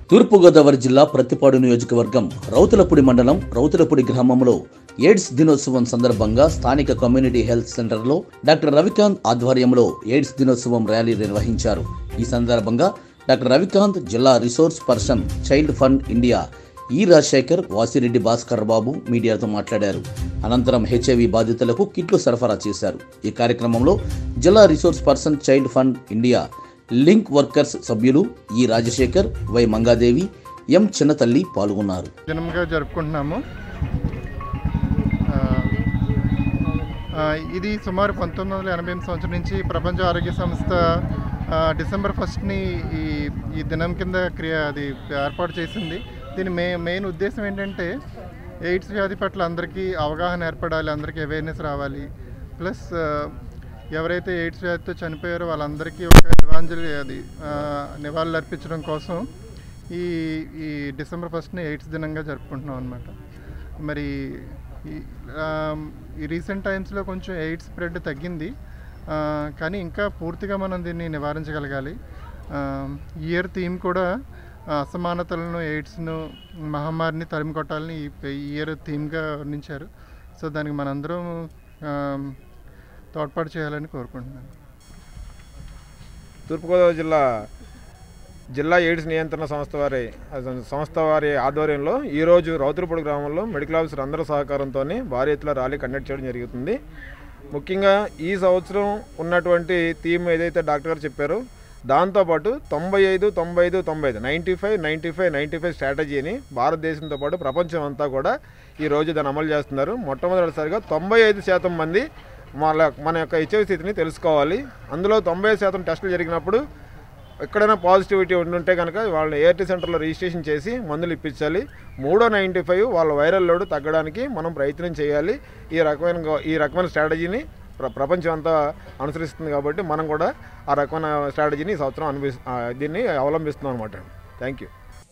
తూర్పుగోదావరి జిల్లా ప్రతిపాడు నియోజకవర్గం రౌతులపూడి మండలం రౌతులపూడి గ్రామంలో ఎయిడ్స్ దినోత్సవం సందర్భంగా స్థానిక కమ్యూనిటీ హెల్త్ సెంటర్లో డాక్టర్ రవికాంత్ ఆధ్వర్యంలో ఎయిడ్స్ దినోత్సవం ర్యాలీ నిర్వహించారు ఈ సందర్భంగా డాక్టర్ రవికాంత్ జిల్లా resource person child fund India E Rajasekhar Vasireddy Bhaskar బాబు మీడియాతో మాట్లాడారు అనంతరం హెచ్ఐవి బాధితులకు కిట్లు సరఫరా చేశారు ఈ కార్యక్రమంలో జిల్లా resource person child fund India link workers సభ్యులు E Rajasekhar Y Mangadevi M Chinnathalli పాల్గొన్నారు దినంగా జరుపుకుంటున్నాము ఆ, ఆ, ఇది సుమారు పంతొమ్మిది వందల ఎనభై ఎనిమిది సంవత్సరం నుంచి ప్రపంచ ఆరోగ్య సంస్థ ఆ, డిసెంబర్ ఫస్ట్ని ఈ ఈ దినం కింద క్రియ అది ఏర్పాటు చేసింది దీని మే మెయిన్ ఉద్దేశం ఏంటంటే ఎయిడ్స్ వ్యాధి పట్ల అందరికీ అవగాహన ఏర్పడాలి అందరికీ అవేర్నెస్ రావాలి ప్లస్ ఆ, ఎవరైతే ఎయిడ్స్ వ్యాధితో చనిపోయారో వాళ్ళందరికీ ఒక నివాంజలి అది ఆ, నివాళులు అర్పించడం కోసం ఈ ఈ డిసెంబర్ ఫస్ట్ని ఎయిడ్స్ దినంగా జరుపుకుంటున్నాం అనమాట మరి ఈ ఆమ్, ఈ రీసెంట్ టైమ్స్లో కొంచెం ఎయిడ్స్ స్ప్రెడ్ తగ్గింది ఆ, కానీ ఇంకా పూర్తిగా మనం దీన్ని నివారించగలగాలి ఆమ్, ఈ ఇయర్ థీమ్ కూడా ఆ, అసమానతలను ఎయిడ్స్ను మహమ్మారిని తరిమి కొట్టాలని ఈ ఈ ఇయర్ థీమ్గా వర్ణించారు సో దానికి మనందరం ఆమ్, తోడ్పాటు చేయాలని కోరుకుంటున్నాను తూర్పుగోదావరి జిల్లా జిల్లా ఎయిడ్స్ నియంత్రణ సంస్థ వారి సంస్థ వారి ఆధ్వర్యంలో ఈరోజు రౌతులపూడి గ్రామంలో మెడికల్ ఆఫీసర్ అందరి సహకారంతో భారీ ఎత్తున ర్యాలీ కండక్ట్ చేయడం జరుగుతుంది ముఖ్యంగా ఈ సంవత్సరం ఉన్నటువంటి థీమ్ ఏదైతే డాక్టర్ గారు చెప్పారో దాంతోపాటు తొంభై ఐదు తొంభై ఐదు తొంభై ఐదు ninety five ninety five ninety five స్ట్రాటజీని భారతదేశంతో పాటు ప్రపంచం అంతా కూడా ఈ రోజు దాన్ని అమలు చేస్తున్నారు మొట్టమొదటిసారిగా తొంభై ఐదు శాతం మంది మన మన యొక్క హెచ్ఐవి స్థితిని తెలుసుకోవాలి అందులో తొంభై శాతం టెస్టులు జరిగినప్పుడు ఎక్కడైనా పాజిటివిటీ ఉండుంటే కనుక వాళ్ళని ఏఆర్టీ సెంటర్లో రిజిస్ట్రేషన్ చేసి మందులు ఇప్పించాలి మూడో నైంటీ ఫైవ్ వాళ్ళ వైరల్ లోడ్ తగ్గడానికి మనం ప్రయత్నం చేయాలి ఈ రకమైన గో- ఈ రకమైన స్ట్రాటజీని ప్ర ప్రపంచం అంతా అనుసరిస్తుంది కాబట్టి మనం కూడా ఆ రకమైన స్ట్రాటజీని ఈ సంవత్సరం అనిపి ఆ, దీన్ని అవలంబిస్తున్నాం అనమాట థ్యాంక్ యూ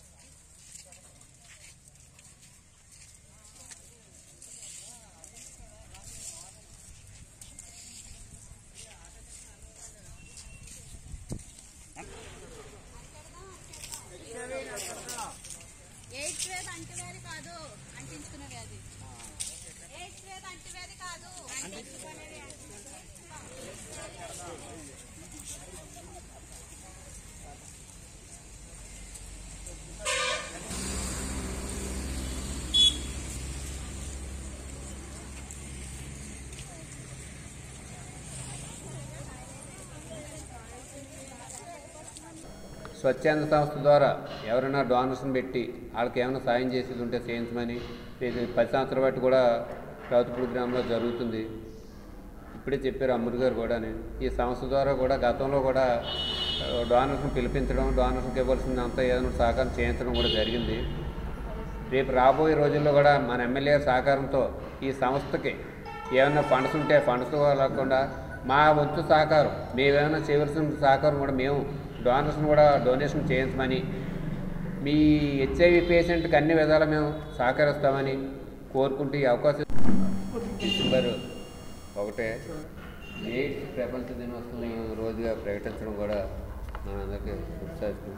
ఎయిడ్స్ వ్యాధి అంటువ్యాధి కాదు అంటించుకునే వ్యాధి ఎయిడ్స్ వ్యాధి అంటువ్యాధి కాదు అంటించుకునే వ్యాధి స్వచ్ఛంద సంస్థ ద్వారా ఎవరైనా డోనర్స్ని పెట్టి వాళ్ళకి ఏమైనా సాయం చేసేది ఉంటే చేయించమని ఇది పది సంవత్సరాల బట్టి కూడా రౌతుపూడి గ్రామంలో జరుగుతుంది ఇప్పుడే చెప్పారు అమ్మరు గారు కూడా ఈ సంస్థ ద్వారా కూడా గతంలో కూడా ఆ, డోనర్స్ని పిలిపించడం డోనర్స్కి ఇవ్వాల్సింది అంతా ఏదైనా సహకారం చేయించడం కూడా జరిగింది రేపు రాబోయే రోజుల్లో కూడా మన ఎమ్మెల్యే సహకారంతో ఈ సంస్థకి ఏమైనా ఫండ్స్ ఉంటే ఫండ్స్ లేకుండా మా వంతు సహకారం మేమేమైనా చేయవలసిన సహకారం కూడా మేము డోనర్స్ని కూడా డొనేషన్ చేయించమని మీ హెచ్ఐవి పేషెంట్కి అన్ని విధాలా మేము సహకరిస్తామని కోరుకుంటూ ఈ అవకాశం డిసెంబర్ ఒకటే ఎయిడ్స్ ప్రపంచ దినోత్సవం రోజుగా ప్రకటించడం కూడా మనందరికీ ఉత్సాహిస్తుంది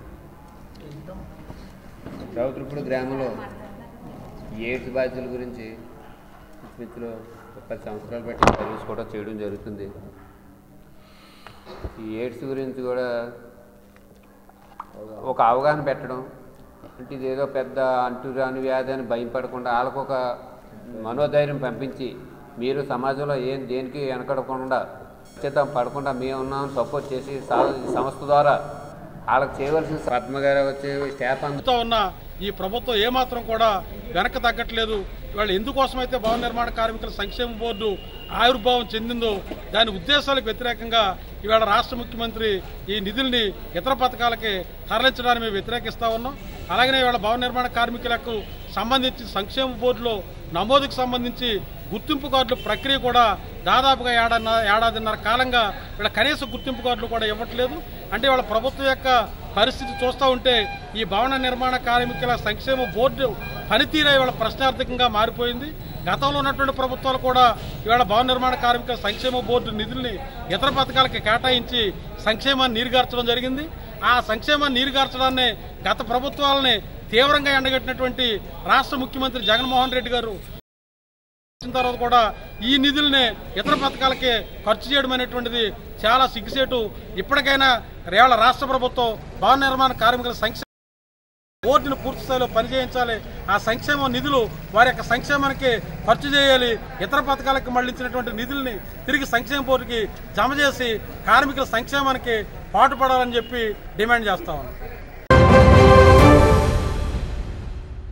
రౌతులపూడి గ్రామంలో ఈ ఎయిడ్స్ బాధ్యుల గురించి మిత్రులు ఒక పది సంవత్సరాలు బట్టి సర్వీస్ కూడా చేయడం జరుగుతుంది ఈ ఎయిడ్స్ గురించి కూడా ఒక అవగాహన పెట్టడం అంటే ఇదేదో పెద్ద అంటురాని వ్యాధి అని భయపడకుండా వాళ్ళకు ఒక మనోధైర్యం పంపించి మీరు సమాజంలో ఏం దేనికి వెనకడకుండా ఖచ్చితం పడకుండా మేము ఉన్నాం సపోర్ట్ చేసి సా- ఈ సంస్థ ద్వారా వాళ్ళకి చేయవలసిన పద్మ గారు వచ్చే స్టాఫ్ అంతా తో ఉన్న ఈ ప్రభుత్వం ఏమాత్రం కూడా వెనక తగ్గట్లేదు ఇవాళ ఎందుకోసమైతే భవన నిర్మాణ కార్మికుల సంక్షేమ బోర్డు ఆవిర్భావం చెందిందో దాని ఉద్దేశాలకు వ్యతిరేకంగా ఇవాళ రాష్ట్ర ముఖ్యమంత్రి ఈ నిధుల్ని ఇతర పథకాలకి తరలించడానికి మేము వ్యతిరేకిస్తా ఉన్నాం అలాగనే ఇవాళ భవన నిర్మాణ కార్మికులకు సంబంధించి సంక్షేమ బోర్డులో నమోదుకు సంబంధించి గుర్తింపు కార్డుల ప్రక్రియ కూడా దాదాపుగా ఏడాదిన్నర ఏడాదిన్నర కాలంగా ఇక్కడ కనీస గుర్తింపు కార్డులు కూడా ఇవ్వట్లేదు అంటే వాళ్ళ ప్రభుత్వం యొక్క పరిస్థితి చూస్తూ ఉంటే ఈ భవన నిర్మాణ కార్మికుల సంక్షేమ బోర్డు పనితీరే ఇవాళ ప్రశ్నార్థకంగా మారిపోయింది గతంలో ఉన్నటువంటి ప్రభుత్వాలు కూడా ఇవాళ భవన నిర్మాణ కార్మికుల సంక్షేమ బోర్డు నిధుల్ని ఇతర పథకాలకి కేటాయించి సంక్షేమాన్ని నీరుగార్చడం జరిగింది ఆ సంక్షేమాన్ని నీరుగార్చడాన్ని గత ప్రభుత్వాలని తీవ్రంగా ఎండగట్టినటువంటి రాష్ట్ర ముఖ్యమంత్రి జగన్మోహన్ రెడ్డి గారు వచ్చిన తర్వాత కూడా ఈ నిధుల్ని ఇతర పథకాలకే ఖర్చు చేయడం అనేటువంటిది చాలా సిగ్గుసేటు ఇప్పటికైనా రేవాళ రాష్ట్ర ప్రభుత్వం భవన నిర్మాణ కార్మికుల సంక్షేమ బోర్డును పూర్తి స్థాయిలో పనిచేయించాలి ఆ సంక్షేమ నిధులు వారి యొక్క సంక్షేమానికి ఖర్చు చేయాలి ఇతర పథకాలకు మళ్లించినటువంటి నిధుల్ని తిరిగి సంక్షేమ బోర్డుకి జమ చేసి కార్మికుల సంక్షేమానికి పాటుపడాలని చెప్పి డిమాండ్ చేస్తా ఉన్నాం